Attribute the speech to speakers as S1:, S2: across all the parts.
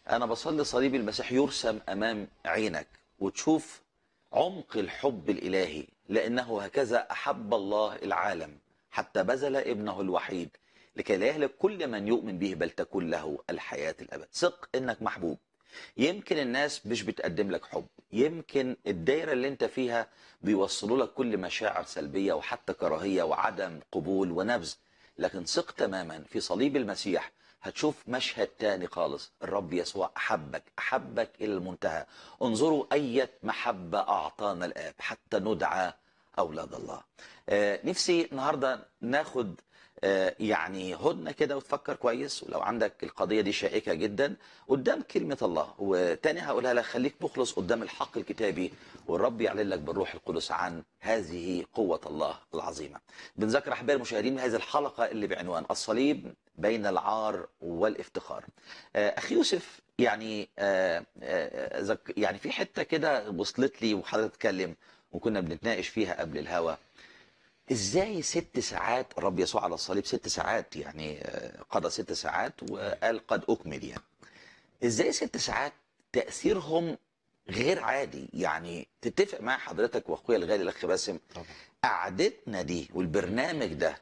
S1: انا بصلي صليب المسيح يرسم امام عينك وتشوف عمق الحب الالهي لانه هكذا احب الله العالم حتى بذل ابنه الوحيد لكي لا يهلك كل من يؤمن به بل تكون له الحياه الابد ثق انك محبوب يمكن الناس مش بتقدم لك حب يمكن الدايره اللي انت فيها بيوصلوا لك كل مشاعر سلبيه وحتى كراهيه وعدم قبول ونبذ لكن ثق تماما في صليب المسيح هتشوف مشهد تاني خالص الرب يسوع أحبك أحبك إلى المنتهى انظروا أية محبة أعطانا الآب حتى ندعى أولاد الله آه نفسي النهاردة ناخد آه يعني هدنة كده وتفكر كويس ولو عندك القضية دي شائكة جدا قدام كلمة الله وتاني هقولها لك خليك مخلص قدام الحق الكتابي والرب يعلن لك بالروح القدس عن هذه قوة الله العظيمة بنذكر أحبائي المشاهدين هذه الحلقة اللي بعنوان الصليب بين العار والافتخار آه، أخي يوسف يعني آه، آه، ذك- يعني في حتة كده وصلت لي وحضرتك تتكلم وكنا بنتناقش فيها قبل الهوا ازاي ست ساعات الرب يسوع على الصليب ست ساعات يعني آه، قضى ست ساعات وقال قد اكمل يعني ازاي ست ساعات تاثيرهم غير عادي يعني تتفق مع حضرتك واخويا الغالي الاخ باسم
S2: طبعا
S1: قعدتنا دي والبرنامج ده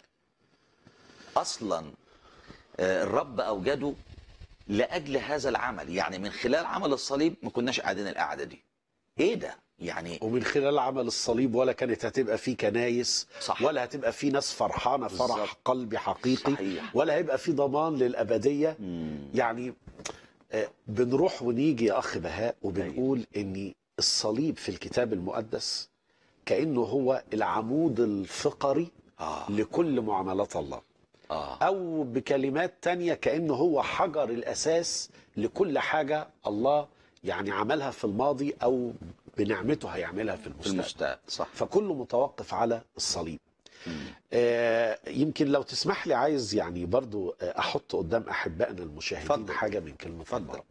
S1: اصلا آه، الرب اوجده لاجل هذا العمل يعني من خلال عمل الصليب ما كناش قاعدين القعده دي ايه ده يعني
S2: ومن خلال عمل الصليب ولا كانت هتبقى فيه كنايس
S1: صح
S2: ولا هتبقى فيه ناس فرحانه فرح
S1: بالظبط.
S2: قلبي حقيقي
S1: صحيح
S2: ولا هيبقى فيه ضمان للابديه
S1: مم.
S2: يعني آه، بنروح ونيجي يا اخ بهاء وبنقول ان الصليب في الكتاب المقدس كانه هو العمود الفقري
S1: اه
S2: لكل معاملات الله
S1: اه
S2: او بكلمات تانية كانه هو حجر الاساس لكل حاجه الله يعني عملها في الماضي او بنعمته هيعملها في
S1: في
S2: المستقبل
S1: المستقبل صح
S2: فكله متوقف على الصليب
S1: مم.
S2: آه، يمكن لو تسمح لي عايز يعني برضو آه، احط قدام احبائنا المشاهدين
S1: اتفضل.
S2: حاجه من كلمه
S1: اتفضل.
S2: الله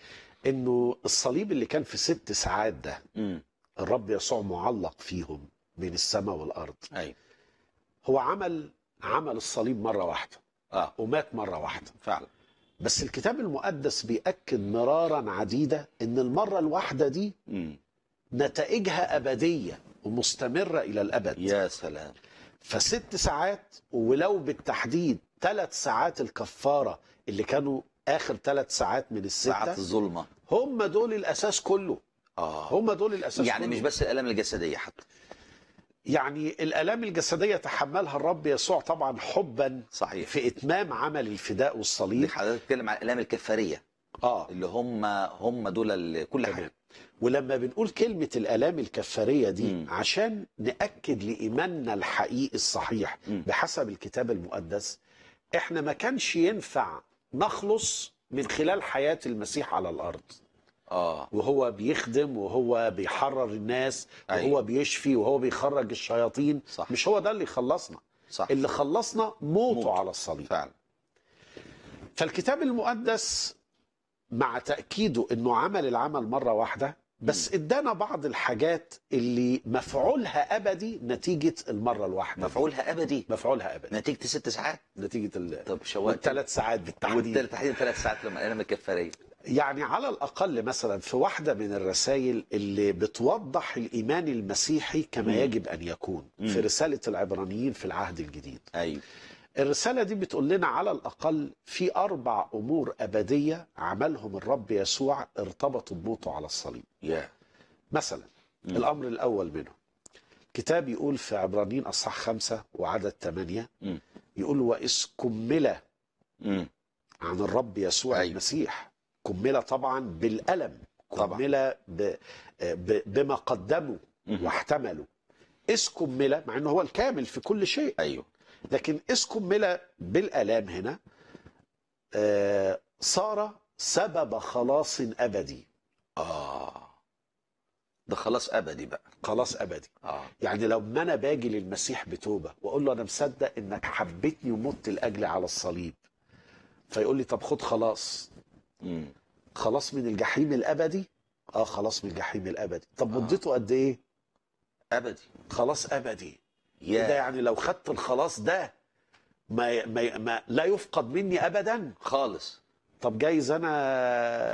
S2: انه الصليب اللي كان في ست ساعات ده
S1: مم.
S2: الرب يسوع معلق فيهم بين السماء والارض
S1: ايوه
S2: هو عمل عمل الصليب مره واحده
S1: اه
S2: ومات مره واحده
S1: فعلا
S2: بس الكتاب المقدس بيأكد مرارا عديدة ان المرة الواحدة دي
S1: مم.
S2: نتائجها أبدية ومستمرة إلى الأبد
S1: يا سلام
S2: فست ساعات ولو بالتحديد ثلاث ساعات الكفارة اللي كانوا آخر ثلاث ساعات من
S1: ساعات
S2: الستة
S1: الظلمه
S2: هم دول الأساس كله
S1: اه
S2: هم دول الأساس
S1: يعني
S2: كله.
S1: مش بس الالام الجسديه حتى
S2: يعني الآلام الجسدية تحملها الرب يسوع طبعا حبا
S1: صحيح
S2: في إتمام عمل الفداء
S1: دي
S2: والصليب
S1: حضرتك بتتكلم عن الالام الكفاريه
S2: آه
S1: اللي هم هم دول اللي كل
S2: تمام.
S1: حاجه
S2: ولما بنقول كلمة الآلام الكفارية دي
S1: مم.
S2: عشان نأكد لإيماننا الحقيقي الصحيح
S1: مم.
S2: بحسب الكتاب المقدس إحنا ما كانش ينفع نخلص من خلال حياة المسيح على الأرض
S1: اه
S2: وهو بيخدم وهو بيحرر الناس وهو
S1: أيوة.
S2: بيشفي وهو بيخرج الشياطين
S1: صح
S2: مش هو ده اللي خلصنا
S1: صح
S2: اللي خلصنا موته
S1: موته.
S2: على الصليب
S1: فعلا
S2: فالكتاب المقدس مع تأكيده انه عمل العمل مرة واحدة بس ادانا بعض الحاجات اللي مفعولها ابدي نتيجة المرة الواحدة دي.
S1: مفعولها ابدي
S2: مفعولها ابدي
S1: نتيجه ست ساعات
S2: نتيجة ال...
S1: طب شوقت
S2: والثلاث ساعات بالتحديد
S1: والثالث تحديدا ثلاث ساعات لما الالام الكفاريه
S2: يعني على الاقل مثلا في واحدة من الرسائل اللي بتوضح الايمان المسيحي كما
S1: مم.
S2: يجب ان يكون
S1: مم.
S2: في رسالة العبرانيين في العهد الجديد
S1: ايوه
S2: الرسالة دي بتقول لنا على الأقل في أربع أمور أبدية عملهم الرب يسوع ارتبطوا بموته على الصليب
S1: يا
S2: مثلا
S1: مم.
S2: الأمر الأول منهم كتاب يقول في عبرانيين أصحاح خمسة وعدد ثمانية
S1: مم.
S2: يقول وإذ كمل
S1: مم.
S2: عن الرب يسوع
S1: أيوة.
S2: المسيح كمل طبعا بالألم
S1: طبعا.
S2: كمل ب... ب... بما قدموا
S1: مم.
S2: واحتملوا إذ كمل مع أنه هو الكامل في كل شيء
S1: ايوه
S2: لكن إذ كمل بالآلام هنا آه، صار سبب خلاص أبدي
S1: اه ده خلاص ابدي بقى
S2: خلاص أبدي
S1: اه
S2: يعني لو ما أنا باجي للمسيح بتوبة وأقول له أنا مصدق إنك حبيتني ومت لأجلي على الصليب فيقول لي طب خد خلاص
S1: مم.
S2: خلاص من الجحيم الأبدي اه خلاص من الجحيم الأبدي طب
S1: آه.
S2: مدته قد إيه
S1: ابدي
S2: خلاص أبدي إيه ده
S1: يا
S2: يعني لو خدت الخلاص ده ما, ما, ما لا يفقد مني أبدا
S1: خالص
S2: طب جايز انا